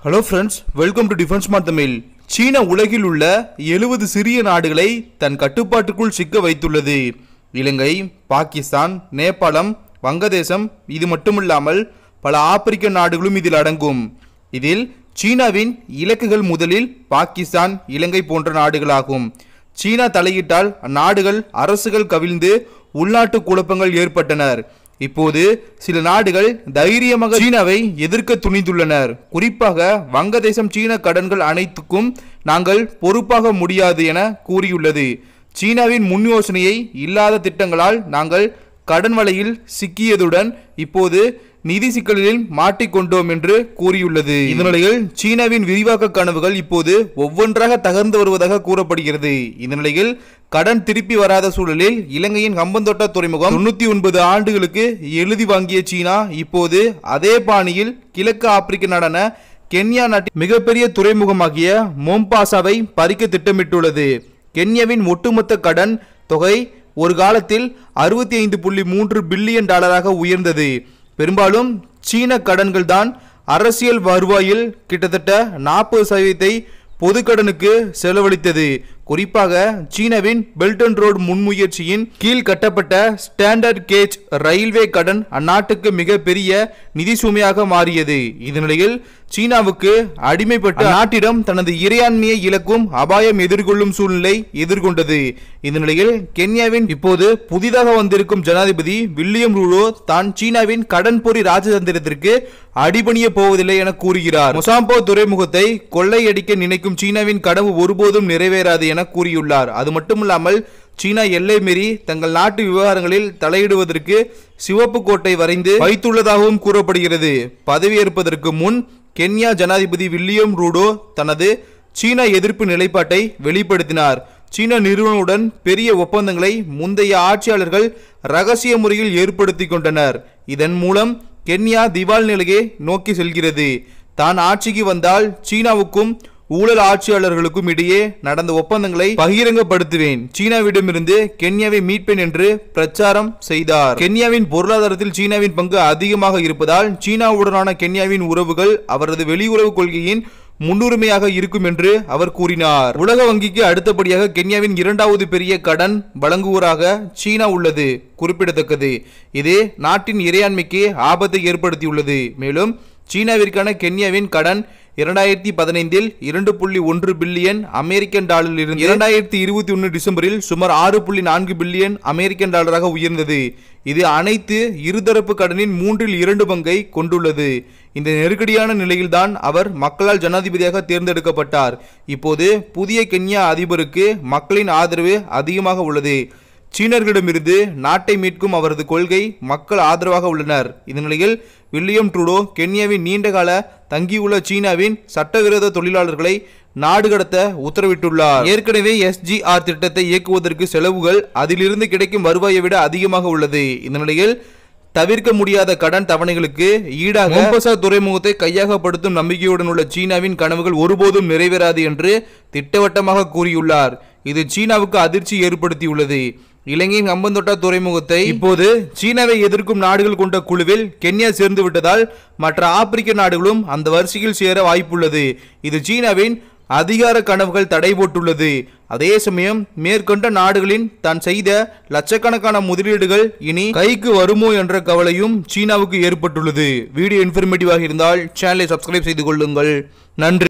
hello friends welcome to defence மார் தமிழ் சீனா உலகில் உள்ள எழுபது சிறிய நாடுகளை தன் கட்டுப்பாட்டுக்குள் சிக்க வைத்துள்ளது இலங்கை பாகிஸ்தான் நேபாளம் வங்கதேசம் இது மட்டுமில்லாமல் பல ஆப்பிரிக்க நாடுகளும் இதில் அடங்கும் இதில் சீனாவின் இலக்குகள் முதலில் பாகிஸ்தான் இலங்கை போன்ற நாடுகளாகும் சீனா தலையிட்டால் அந்நாடுகள் அரசுகள் கவிழ்ந்து உள்நாட்டு குழப்பங்கள் ஏற்பட்டனர் இப்போது சில நாடுகள் தைரியமாக சீனாவை எதிர்க்க துணிந்துள்ளனர் குறிப்பாக வங்கதேசம் சீன கடன்கள் அனைத்துக்கும் நாங்கள் பொறுப்பாக முடியாது என கூறியுள்ளது சீனாவின் முன் யோசனையை இல்லாத திட்டங்களால் நாங்கள் கடன் வலையில் சிக்கியதுடன் இப்போது நிதி சிக்கலில் மாட்டிக்கொண்டோம் என்று கூறியுள்ளது இந்த நிலையில் சீனாவின் விரிவாக்க கனவுகள் இப்போது ஒவ்வொன்றாக தகர்ந்து வருவதாக கூறப்படுகிறது இந்த நிலையில் கடன் திருப்பி வராத சூழலில் இலங்கையின் கம்பந்தோட்ட துறைமுகம் தொண்ணூத்தி ஒன்பது ஆண்டுகளுக்கு எழுதி வாங்கிய சீனா இப்போது அதே பாணியில் கிழக்கு ஆப்பிரிக்க நாடான கென்யா நாட்டின் மிகப்பெரிய துறைமுகமாகிய மோம்பாசாவை பறிக்க திட்டமிட்டுள்ளது கென்யாவின் ஒட்டுமொத்த கடன் தொகை ஒரு காலத்தில் அறுபத்தி ஐந்து புள்ளி மூன்று பில்லியன் டாலராக உயர்ந்தது பெரும்பாலும் சீன கடன்கள் தான் அரசியல் வருவாயில் கிட்டத்தட்ட நாற்பது சதவீதத்தை பொதுக்கடனுக்கு செலவழித்தது குறிப்பாக சீனாவின் பெல்ட் அண்ட் ரோடு முன்முயற்சியின் கீழ் கட்டப்பட்ட ஸ்டாண்டர்ட் கேஜ் ரயில்வே கடன் அந்நாட்டுக்கு மிகப்பெரிய நிதி சுமையாக மாறியது இந்த நிலையில் சீனாவுக்கு அடிமைப்பட்ட நாட்டிடம் தனது இறையாண்மையை இழக்கும் அபாயம் எதிர்கொள்ளும் சூழ்நிலை எதிர்கொண்டது இந்த நிலையில் கென்யாவின் இப்போது புதிதாக வந்திருக்கும் ஜனாதிபதி வில்லியம் ரூடோ தான் சீனாவின் கடன் பொறி ராஜதந்திரத்திற்கு அடிபணிய போவதில்லை என கூறுகிறார் மொசாம்போ துறைமுகத்தை கொள்ளையடிக்க நினைக்கும் சீனாவின் கனவு ஒருபோதும் நிறைவேறாது என கூறியுள்ளார் அது மட்டுமில்லாமல் சீனா எல்லை மீறி தங்கள் நாட்டு விவகாரங்களில் தலையிடுவதற்கு சிவப்பு கோட்டை வரைந்து வைத்துள்ளதாகவும் கூறப்படுகிறது பதவியேற்பதற்கு முன் கென்யா ஜனாதிபதி வில்லியம் ரூடோ தனது சீனா எதிர்ப்பு நிலைப்பாட்டை வெளிப்படுத்தினார் சீன நிறுவனத்துடன் பெரிய ஒப்பந்தங்களை முந்தைய ஆட்சியாளர்கள் ரகசிய முறையில் ஏற்படுத்தி கொண்டனர் இதன் மூலம் கென்யா திவால் நிலையை நோக்கி செல்கிறது தான் ஆட்சிக்கு வந்தால் சீனாவுக்கும் ஊழல் ஆட்சியாளர்களுக்கும் இடையே நடந்த ஒப்பந்தங்களை பகிரங்கப்படுத்துவேன் சீனாவிடமிருந்து கென்யாவை மீட்பேன் என்று பிரச்சாரம் செய்தார் கென்யாவின் பொருளாதாரத்தில் சீனாவின் பங்கு அதிகமாக இருப்பதால் சீனாவுடனான கென்யாவின் உறவுகள் அவரது வெளியுறவு கொள்கையின் முன்னுரிமையாக இருக்கும் என்று அவர் கூறினார் உலக வங்கிக்கு அடுத்தபடியாக கென்யாவின் இரண்டாவது பெரிய கடன் வழங்குவோராக சீனா உள்ளது குறிப்பிடத்தக்கது இது நாட்டின் இறையாண்மைக்கு ஆபத்தை ஏற்படுத்தியுள்ளது மேலும் சீனாவிற்கான கென்யாவின் கடன் இரண்டாயிரத்தி பதினைந்தில் இரண்டு புள்ளி ஒன்று பில்லியன் அமெரிக்கன் டாலரில் இருந்து இரண்டாயிரத்தி இருபத்தி ஒன்று டிசம்பரில் சுமார் ஆறு புள்ளி நான்கு பில்லியன் அமெரிக்கன் டாலராக உயர்ந்தது இது அனைத்து இருதரப்பு கடனின் மூன்றில் இரண்டு பங்கை கொண்டுள்ளது இந்த நெருக்கடியான நிலையில்தான் அவர் மக்களால் ஜனாதிபதியாக தேர்ந்தெடுக்கப்பட்டார் இப்போது புதிய கென்யா அதிபருக்கு மக்களின் ஆதரவு அதிகமாக உள்ளது சீனர்களிடமிருந்து நாட்டை மீட்கும் அவரது கொள்கை மக்கள் ஆதரவாக உள்ளனர் இந்த நிலையில் வில்லியம் ட்ரூடோ கென்யாவின் நீண்டகால தங்கியுள்ள சீனாவின் சட்டவிரோத தொழிலாளர்களை நாடு கடத்த உத்தரவிட்டுள்ளார் ஏற்கனவே எஸ்ஜிஆர் திட்டத்தை இயக்குவதற்கு செலவுகள் அதிலிருந்து கிடைக்கும் வருவாயை விட அதிகமாக உள்ளது இந்த நிலையில் தவிர்க்க முடியாத கடன் தவணைகளுக்கு ஈடாக மொம்பசா துறைமுகத்தை கையகப்படுத்தும் நம்பிக்கையுடன் உள்ள சீனாவின் கனவுகள் ஒருபோதும் நிறைவேறாது என்று திட்டவட்டமாக கூறியுள்ளார் இது சீனாவுக்கு அதிர்ச்சி ஏற்படுத்தியுள்ளது இலங்கையின் கம்பந்தொட்டா துறைமுகத்தை இப்போது சீனாவை எதிர்க்கும் நாடுகள் கொண்ட குழுவில் கென்யா சேர்ந்து விட்டதால் மற்ற ஆப்பிரிக்க நாடுகளும் அந்த வரிசையில் சேர வாய்ப்புள்ளது இது சீனாவின் அதிகார கனவுகள் தடை போட்டுள்ளது அதே சமயம் மேற்கொண்ட நாடுகளின் தான் செய்த லட்சக்கணக்கான முதலீடுகள் இனி கைக்கு வருமோ என்ற கவலையும் சீனாவுக்கு ஏற்பட்டுள்ளது வீடியோ இன்ஃபர்மேட்டிவாக இருந்தால் சேனலை சப்ஸ்கிரைப் செய்து கொள்ளுங்கள் நன்றி